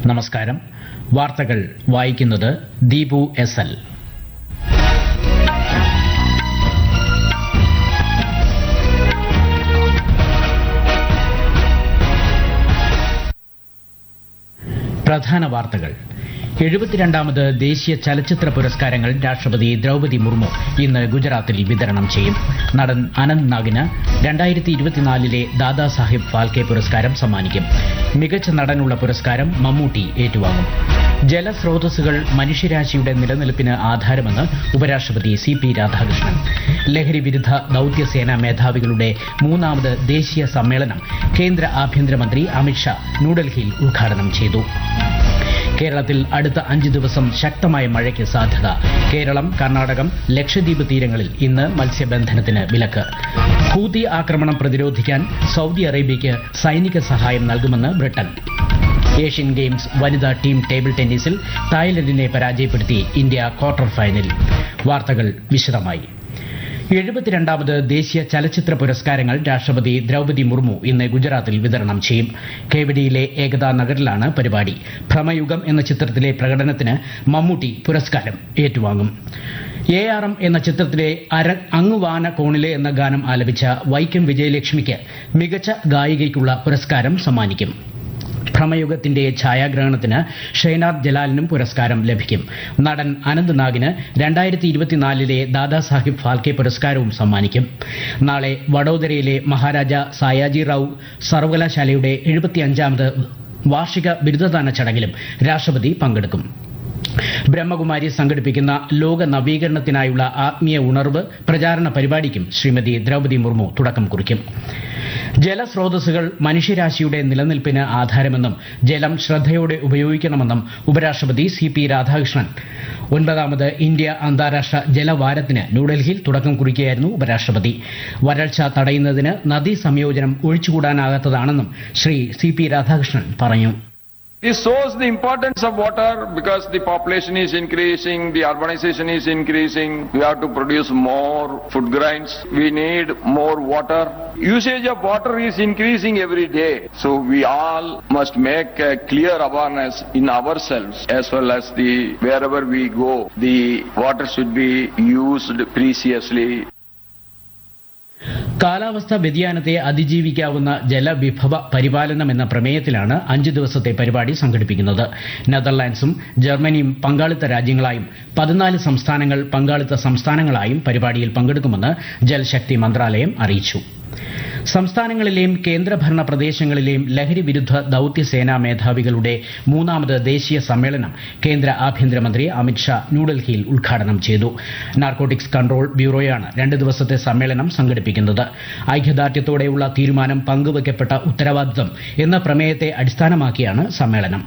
നമസ്കാരം വാർത്തകൾ വായിക്കുന്നത് ദീപു എസ് എൽ പ്രധാന വാർത്തകൾ എഴുപത്തിരണ്ടാമത് ദേശീയ ചലച്ചിത്ര പുരസ്കാരങ്ങൾ രാഷ്ട്രപതി ദ്രൗപതി മുർമു ഇന്ന് ഗുജറാത്തിൽ വിതരണം ചെയ്യും നടൻ അനന്ത് നാഗിന് രണ്ടായിരത്തി ഇരുപത്തിനാലിലെ ദാദാ സാഹിബ് ഫാൽക്കെ പുരസ്കാരം സമ്മാനിക്കും മികച്ച നടനുള്ള പുരസ്കാരം മമ്മൂട്ടി ഏറ്റുവാങ്ങും ജലസ്രോതസ്സുകൾ മനുഷ്യരാശിയുടെ നിലനിൽപ്പിന് ആധാരമെന്ന് ഉപരാഷ്ട്രപതി സി പി രാധാകൃഷ്ണൻ ലഹരി വിരുദ്ധ ദൌത്യസേനാ മേധാവികളുടെ മൂന്നാമത് ദേശീയ സമ്മേളനം കേന്ദ്ര ആഭ്യന്തരമന്ത്രി അമിത്ഷാ ന്യൂഡൽഹിയിൽ ഉദ്ഘാടനം ചെയ്തു കേരളത്തിൽ അടുത്ത അഞ്ച് ദിവസം ശക്തമായ മഴയ്ക്ക് സാധ്യത കേരളം കർണാടകം ലക്ഷദ്വീപ് തീരങ്ങളിൽ ഇന്ന് മത്സ്യബന്ധനത്തിന് വിലക്ക് ഹൂതി ആക്രമണം പ്രതിരോധിക്കാൻ സൗദി അറേബ്യയ്ക്ക് സൈനിക സഹായം നൽകുമെന്ന് ബ്രിട്ടൻ ഏഷ്യൻ ഗെയിംസ് വനിതാ ടീം ടേബിൾ ടെന്നീസിൽ തായ്ലൻഡിനെ പരാജയപ്പെടുത്തി ഇന്ത്യ ക്വാർട്ടർ ഫൈനൽ വാർത്തകൾ വിശദമായി എഴുപത്തിരണ്ടാമത് ദേശീയ ചലച്ചിത്ര പുരസ്കാരങ്ങൾ രാഷ്ട്രപതി ദ്രൗപതി മുർമു ഇന്ന് ഗുജറാത്തിൽ വിതരണം ചെയ്യും കേവഡിയിലെ ഏകതാ നഗറിലാണ് പരിപാടി ഭ്രമയുഗം എന്ന ചിത്രത്തിലെ പ്രകടനത്തിന് മമ്മൂട്ടി പുരസ്കാരം ഏറ്റുവാങ്ങും എ ആർ എം എന്ന ചിത്രത്തിലെ അര അങ്ങുവാന കോണിലെ എന്ന ഗാനം ആലപിച്ച വൈക്കം വിജയലക്ഷ്മിക്ക് മികച്ച ഗായികയ്ക്കുള്ള പുരസ്കാരം സമ്മാനിക്കും ഭ്രമയുഗത്തിന്റെ ഛായാഗ്രഹണത്തിന് ഷെയ്നാദ് ജലാലിനും പുരസ്കാരം ലഭിക്കും നടൻ അനന്ത് നാഗിന് രണ്ടായിരത്തി ഇരുപത്തിനാലിലെ ദാദാ സാഹിബ് ഫാൽക്കെ പുരസ്കാരവും സമ്മാനിക്കും നാളെ വഡോദരയിലെ മഹാരാജ സായാജി റാവു സർവകലാശാലയുടെ എഴുപത്തിയഞ്ചാമത് വാർഷിക ബിരുദദാന ചടങ്ങിലും രാഷ്ട്രപതി പങ്കെടുക്കും ബ്രഹ്മകുമാരി സംഘടിപ്പിക്കുന്ന ലോക നവീകരണത്തിനായുള്ള ആത്മീയ ഉണർവ് പ്രചാരണ പരിപാടിക്കും ശ്രീമതി ദ്രൗപതി മുർമു തുടക്കം കുറിക്കും ജലസ്രോതസ്സുകൾ മനുഷ്യരാശിയുടെ നിലനിൽപ്പിന് ആധാരമെന്നും ജലം ശ്രദ്ധയോടെ ഉപയോഗിക്കണമെന്നും ഉപരാഷ്ട്രപതി സി പി രാധാകൃഷ്ണൻ ഒൻപതാമത് ഇന്ത്യ അന്താരാഷ്ട്ര ജലവാരത്തിന് ന്യൂഡൽഹിയിൽ തുടക്കം കുറിക്കുകയായിരുന്നു ഉപരാഷ്ട്രപതി വരൾച്ച തടയുന്നതിന് നദീ സംയോജനം ഒഴിച്ചുകൂടാനാകാത്തതാണെന്നും ശ്രീ സി പി രാധാകൃഷ്ണൻ പറഞ്ഞു This shows the importance of water because the population is increasing, the urbanization is increasing. We have to produce more food grains. We need more water. Usage of water is increasing every day. So we all must make a clear awareness in ourselves as well as the wherever we go. The water should be used preciously. കാലാവസ്ഥാ വ്യതിയാനത്തെ അതിജീവിക്കാവുന്ന ജലവിഭവ പരിപാലനം എന്ന പ്രമേയത്തിലാണ് അഞ്ച് ദിവസത്തെ പരിപാടി സംഘടിപ്പിക്കുന്നത് നെതർലാൻഡ്സും ജർമ്മനിയും പങ്കാളിത്ത രാജ്യങ്ങളായും പതിനാല് സംസ്ഥാനങ്ങൾ പങ്കാളിത്ത സംസ്ഥാനങ്ങളായും പരിപാടിയിൽ പങ്കെടുക്കുമെന്ന് ജൽശക്തി മന്ത്രാലയം അറിയിച്ചു സംസ്ഥാനങ്ങളിലെയും കേന്ദ്രഭരണ പ്രദേശങ്ങളിലെയും ലഹരി വിരുദ്ധ ദൌത്യസേനാ മേധാവികളുടെ മൂന്നാമത് ദേശീയ സമ്മേളനം കേന്ദ്ര ആഭ്യന്തരമന്ത്രി അമിത്ഷാ ന്യൂഡൽഹിയിൽ ഉദ്ഘാടനം ചെയ്തു നാർക്കോട്ടിക്സ് കൺട്രോൾ ബ്യൂറോയാണ് രണ്ട് ദിവസത്തെ സമ്മേളനം സംഘടിപ്പിക്കുന്നത് ഐക്യദാർഢ്യത്തോടെയുള്ള തീരുമാനം പങ്കുവയ്ക്കപ്പെട്ട ഉത്തരവാദിത്തം എന്ന പ്രമേയത്തെ അടിസ്ഥാനമാക്കിയാണ് സമ്മേളനം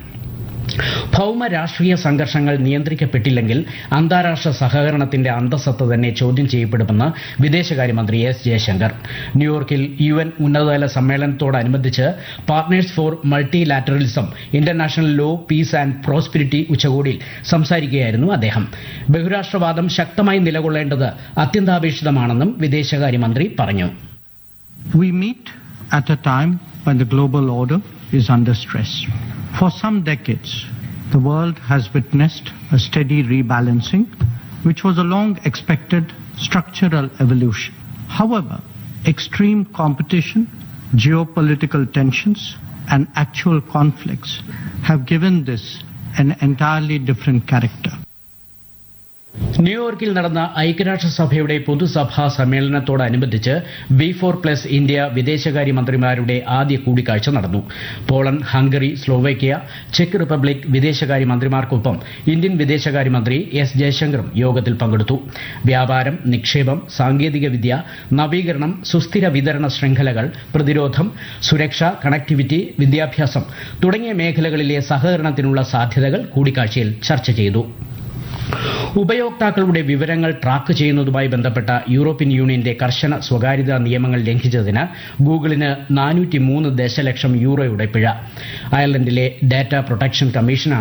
ഭൗമ രാഷ്ട്രീയ സംഘർഷങ്ങൾ നിയന്ത്രിക്കപ്പെട്ടില്ലെങ്കിൽ അന്താരാഷ്ട്ര സഹകരണത്തിന്റെ അന്തസത്ത തന്നെ ചോദ്യം ചെയ്യപ്പെടുമെന്ന് വിദേശകാര്യമന്ത്രി എസ് ജയശങ്കർ ന്യൂയോർക്കിൽ യു എൻ ഉന്നതതല സമ്മേളനത്തോടനുബന്ധിച്ച് partners for multilateralism international law peace and prosperity ഉച്ചകോടിയിൽ സംസാരിക്കുകയായിരുന്നു അദ്ദേഹം ബഹുരാഷ്ട്രവാദം ശക്തമായി നിലകൊള്ളേണ്ടത് അത്യന്താപേക്ഷിതമാണെന്നും വിദേശകാര്യമന്ത്രി പറഞ്ഞു We meet at a time when the global order is under stress. For some decades, the world has witnessed a steady rebalancing, which was a long expected structural evolution. However, extreme competition, geopolitical tensions, and actual conflicts have given this an entirely different character. ന്യൂയോർക്കിൽ നടന്ന ഐക്യരാഷ്ട്രസഭയുടെ പൊതുസഭാ സമ്മേളനത്തോടനുബന്ധിച്ച് B four plus India വിദേശകാര്യമന്ത്രിമാരുടെ ആദ്യ കൂടിക്കാഴ്ച നടന്നു Poland Hungary Slovakia ചെക്ക് റിപ്പബ്ലിക് വിദേശകാര്യമന്ത്രിമാർക്കൊപ്പം ഇന്ത്യൻ വിദേശകാര്യമന്ത്രി എസ് ജയശങ്കറും യോഗത്തിൽ പങ്കെടുത്തു വ്യാപാരം നിക്ഷേപം സാങ്കേതികവിദ്യ നവീകരണം സുസ്ഥിര വിതരണ ശൃംഖലകൾ പ്രതിരോധം സുരക്ഷ കണക്ടിവിറ്റി വിദ്യാഭ്യാസം തുടങ്ങിയ മേഖലകളിലെ സഹകരണത്തിനുള്ള സാധ്യതകൾ കൂടിക്കാഴ്ചയിൽ ചർച്ച ചെയ്തു ഉപയോക്താക്കളുടെ വിവരങ്ങൾ ട്രാക്ക് ചെയ്യുന്നതുമായി ബന്ധപ്പെട്ട യൂറോപ്യൻ യൂണിയന്റെ കർശന സ്വകാര്യതാ നിയമങ്ങൾ ലംഘിച്ചതിന് ഗൂഗിളിന് നാനൂറ്റി മൂന്ന് ദശലക്ഷം യൂറോയുടെ പിഴ അയർലൻഡിലെ ഡാറ്റ പ്രൊട്ടക്ഷൻ കമ്മീഷനാണ്